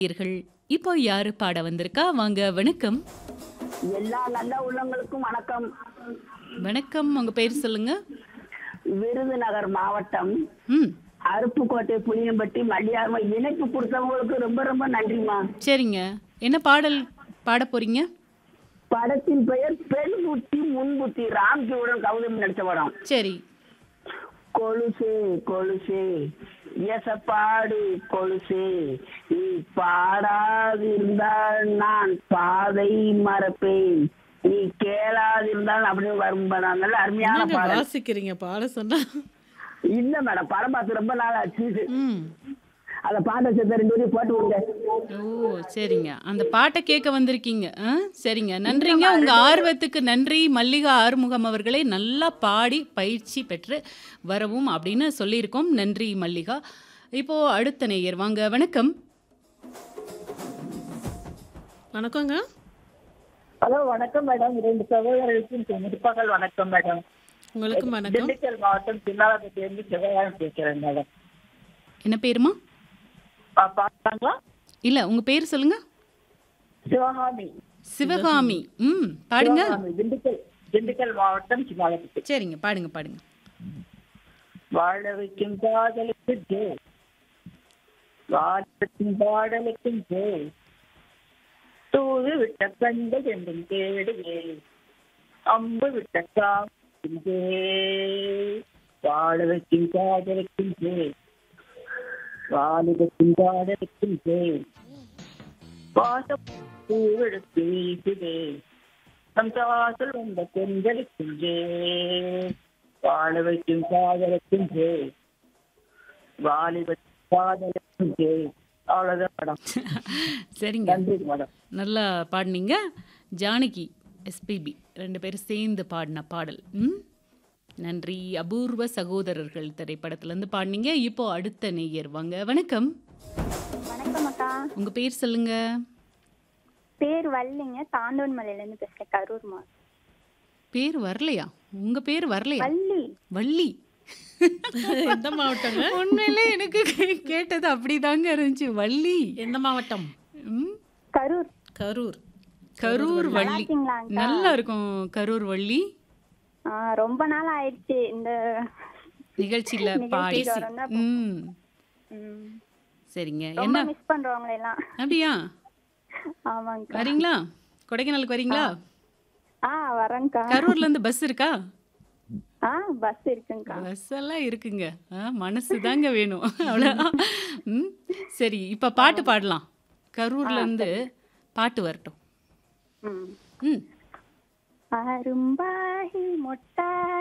நேயர்கள் இப்போ யாரு பாட வந்திருக்கா வாங்க வணக்கம் எல்லா நல்ல உள்ளங்களுக்கும் வணக்கம் வணக்கம் உங்க பேர் சொல்லுங்க விருதுநகர் மாவட்டம் ம் அருப்புக்கோட்டை புளியம்பட்டி மல்லியார்மா இணைப்பு கொடுத்தவங்களுக்கு ரொம்ப ரொம்ப நன்றிமா சரிங்க என்ன பாடல் பாட போறீங்க படத்தின் பெயர் பெண் புத்தி முன் புத்தி ராம்கியுடன் கௌதம் நடிச்ச படம் சரி கொலுசே கொலுசே எசப்பாடு கொலுசே நீ பாடாதிருந்தால் நான் பாதை மறப்பேன் நீ கேளாதிருந்தால் அப்படின்னு வரும் மேடம் நல்ல அருமையான என்னங்க பாடல் வாசிக்கிறீங்க பாட சொன்னா இல்ல மேடம் படம் பார்த்து ரொம்ப நாள் ஆச்சு ம் அந்த பாட்டை சேர்த்து ரெண்டு வரையும் போட்டு விடுங்க ஓ சரிங்க அந்த பாட்டை கேட்க வந்திருக்கீங்க ஆ சரிங்க நன்றிங்க உங்க ஆர்வத்துக்கு நன்றி மல்லிகா ஆறுமுகம் அவர்களை நல்லா பாடி பயிற்சி பெற்று வரவும் அப்படின்னு சொல்லியிருக்கோம் நன்றி மல்லிகா இப்போ அடுத்த நேயர் வாங்க வணக்கம் வணக்கங்க ஹலோ வணக்கம் மேடம் இரண்டு சகோதரர்களுக்கும் முற்பகல் வணக்கம் மேடம் உங்களுக்கு வணக்கம் திண்டுக்கல் மாவட்டம் சின்னாலப்பட்டியிலிருந்து சிவகாரம் பேசுறேன் மேடம் என்ன பேருமா பா- பாத்தாங்களா இல்ல உங்க பேர் சொல்லுங்க சிவகாமி சிவகாமி ம் பாடுங்க சிவகாமி திண்டுக்கல் திண்டுக்கல் மாவட்டம் சின்னாலப்பட்டி சரிங்க பாடுங்க பாடுங்க வாழ வைக்கும் காதலுக்கு ஜே வாழ வைக்கும் பாடலுக்கும் ஜே தூது விட்ட கண்கள் என்றும் தேடுவே அம்பு விட்ட காக்கும் ஜே வாழ வைக்கும் காதலுக்கும் ஜே வாலிபத்தின் காதலுக்கும் ஜே பாசம் பூவெடுத்து வீசுதே நம் சாசல் வந்த பெண்களுக்கும் ஜே வாழ வைக்கும் காதலுக்கும் ஜே வாலிப காதலுக்கும் ஜே அவ்வளவுதான் மேடம் சரிங்க நன்றி மேடம் நல்லா பாடினீங்க ஜானகி எஸ்பிபி ரெண்டு பேரும் சேர்ந்து பாடின பாடல் ம் நன்றி அபூர்வ சகோதரர்கள் திரைப்படத்துலேருந்து பாடினீங்க இப்போ அடுத்த நேயர் வாங்க வணக்கம் வணக்கம் அக்கா உங்க பேர் சொல்லுங்க பேர் வள்ளிங்க தாண்டவன் மலையிலேருந்து பேசுகிறேன் கரூர்மா பேர் வரலையா உங்க பேர் வரலையா வள்ளி வள்ளி எந்த மாவட்டங்க உண்மையிலே எனக்கு கே- கேட்டது அப்படிதாங்க இருந்துச்சு வள்ளி எந்த மாவட்டம் ம் கரூர் கரூர் கரூர் வள்ளி இருக்கீங்களா அக்கா? நல்லா இருக்கும் கரூர் வள்ளி ஆ, ரொம்ப நாள் ஆயிடுச்சு இந்த நிகழ்ச்சியில நிகழ்ச்சிக்கு பாடி வரேன்னா ம் ம், சரிங்க ரொம்ப என்ன மிஸ் பண்றவங்களை எல்லாம் அப்படியா ஆமாங்கக்கா வரீங்களா கொடைக்கானலுக்கு வரீங்களா ஆ வரேங்க்கா கரூர்ல இருந்து பஸ் இருக்கா ஆ பஸ் இருக்குங்கக்கா பஸ் எல்லாம் இருக்குங்க ஆ, மனசு தாங்க வேணும் அவ்வளோதான் ம் சரி இப்ப பாட்டு பாடலாம் கரூர்ல இருந்து பாட்டு வரட்டும் ம் ம் அரும்பாகி மொட்டா